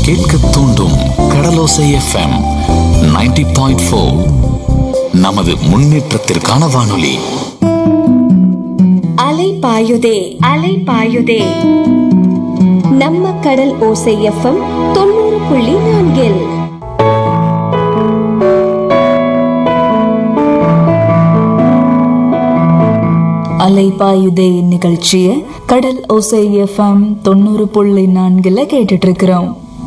கேட்க தூண்டும் கடலோசை FM 90.4 point four நமது முன்னேற்றத்திற்கான வானொலி அலை பாயுதே அலை பாயுதே நம்ம கடல் ஓசை எஃப்எம் தொண்ணூறு புள்ளி நான்கில் அலைபாயுதே நிகழ்ச்சிய கடல் ஓசை எஃப்எம் தொண்ணூறு புள்ளி நான்குல கேட்டுட்டு இருக்கிறோம்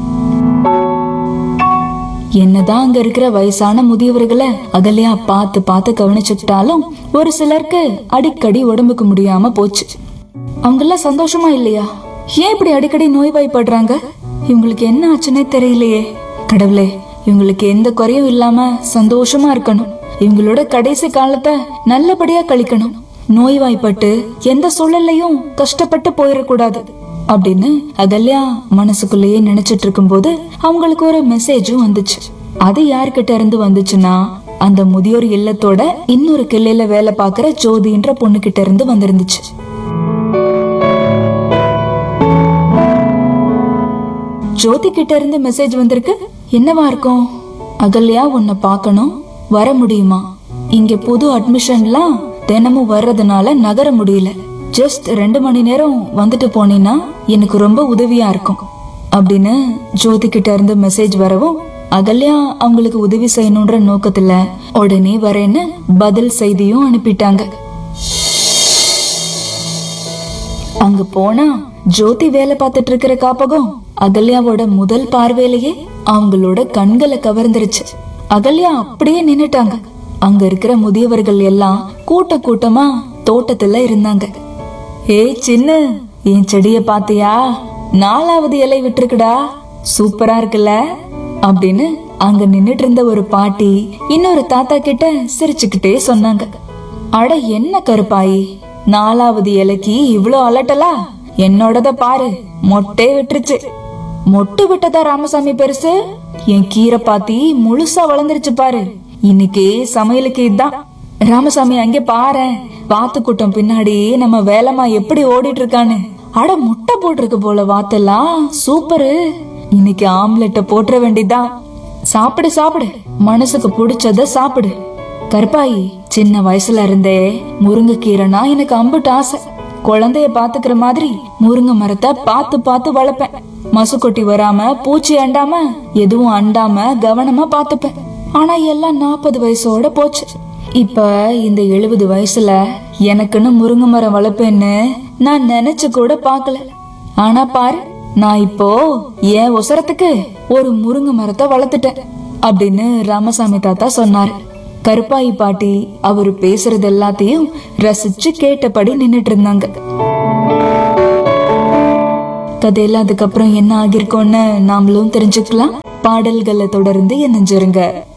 என்னதான் அங்க இருக்கிற வயசான முதியவர்களை அகலையா பார்த்து பார்த்து கவனிச்சுக்கிட்டாலும் ஒரு சிலருக்கு அடிக்கடி உடம்புக்கு முடியாம போச்சு அவங்க எல்லாம் சந்தோஷமா இல்லையா ஏன் இப்படி அடிக்கடி நோய்வாய்ப்படுறாங்க இவங்களுக்கு என்ன ஆச்சுன்னே தெரியலையே கடவுளே இவங்களுக்கு எந்த குறையும் இல்லாம சந்தோஷமா இருக்கணும் இவங்களோட கடைசி காலத்தை நல்லபடியா கழிக்கணும் நோய்வாய்ப்பட்டு எந்த சூழல்லையும் கஷ்டப்பட்டு போயிடக்கூடாது அப்படின்னு அகல்யா மனசுக்குள்ளேயே நினைச்சிட்டு இருக்கும்போது அவங்களுக்கு ஒரு மெசேஜும் வந்துச்சு அது யார்கிட்ட இருந்து வந்துச்சுன்னா அந்த முதியோர் இல்லத்தோட இன்னொரு கிளையில வேலை பார்க்கிற ஜோதின்ற பொண்ணு கிட்ட இருந்து வந்திருந்துச்சு ஜோதி கிட்ட இருந்து மெசேஜ் வந்திருக்கு என்னவா இருக்கும் அகல்யா உன்னை பார்க்கணும் வர முடியுமா இங்க புது அட்மிஷன்லாம் தினமும் வர்றதுனால நகர முடியல ஜஸ்ட் ரெண்டு மணி நேரம் வந்துட்டு போனீன்னா எனக்கு ரொம்ப உதவியா இருக்கும் அப்படின்னு ஜோதி கிட்ட இருந்து மெசேஜ் வரவும் அகல்யா அவங்களுக்கு உதவி செய்யணுன்ற நோக்கத்துல உடனே வரேன்னு பதில் செய்தியும் அனுப்பிட்டாங்க அங்க போனா ஜோதி வேலை பார்த்துட்டு இருக்கிற காப்பகம் அகல்யாவோட முதல் பார்வையிலேயே அவங்களோட கண்களை கவர்ந்துருச்சு அகல்யா அப்படியே நின்னுட்டாங்க அங்க இருக்கிற முதியவர்கள் எல்லாம் கூட்ட கூட்டமா தோட்டத்துல இருந்தாங்க ஏய் சின்ன என் செடிய பாத்தியா நாலாவது இலை விட்டுருக்குடா சூப்பரா இருக்குல்ல அப்படின்னு அங்க நின்னுட்டு இருந்த ஒரு பாட்டி இன்னொரு தாத்தா கிட்ட சிரிச்சுக்கிட்டே சொன்னாங்க அட என்ன கருப்பாயி நாலாவது இலைக்கு இவ்ளோ அலட்டலா என்னோடத பாரு மொட்டே விட்டுருச்சு மொட்டு விட்டதா ராமசாமி பெருசு என் கீரை பாத்தி முழுசா வளர்ந்துருச்சு பாரு இன்னைக்கு சமையலுக்கு இதுதான் ராமசாமி அங்கே பாரு வாத்து கூட்டம் பின்னாடி நம்ம வேலைமா எப்படி ஓடிட்டு இருக்கான்னு அட முட்டை போட்டிருக்கு போல வாத்தெல்லாம் சூப்பரு இன்னைக்கு ஆம்லெட்ட போட்டுற வேண்டியதுதான் சாப்பிடு சாப்பிடு மனசுக்கு பிடிச்சத சாப்பிடு கருப்பாயி சின்ன வயசுல இருந்தே முருங்கைக்கீரைனா எனக்கு அம்புட்டு ஆசை குழந்தைய பாத்துக்கிற மாதிரி முருங்கை மரத்தை பார்த்து பார்த்து வளர்ப்பேன் மசு கொட்டி வராம பூச்சி அண்டாம எதுவும் அண்டாம கவனமா பாத்துப்பேன் ஆனா எல்லாம் நாற்பது வயசோட போச்சு இப்ப இந்த எழுபது வயசுல எனக்குன்னு முருங்கை மரம் வளர்ப்பேன்னு நான் நினைச்சு கூட பார்க்கல ஆனா பாரு நான் இப்போ என் உசரத்துக்கு ஒரு முருங்கை மரத்தை வளர்த்துட்டேன் அப்படின்னு ராமசாமி தாத்தா சொன்னாரு கருப்பாயி பாட்டி அவரு பேசுறது எல்லாத்தையும் ரசிச்சு கேட்டபடி நின்னுட்டு இருந்தாங்க கதையில அதுக்கப்புறம் என்ன ஆகிருக்கோன்னு நாமளும் தெரிஞ்சுக்கலாம் பாடல்களை தொடர்ந்து இணைஞ்சிருங்க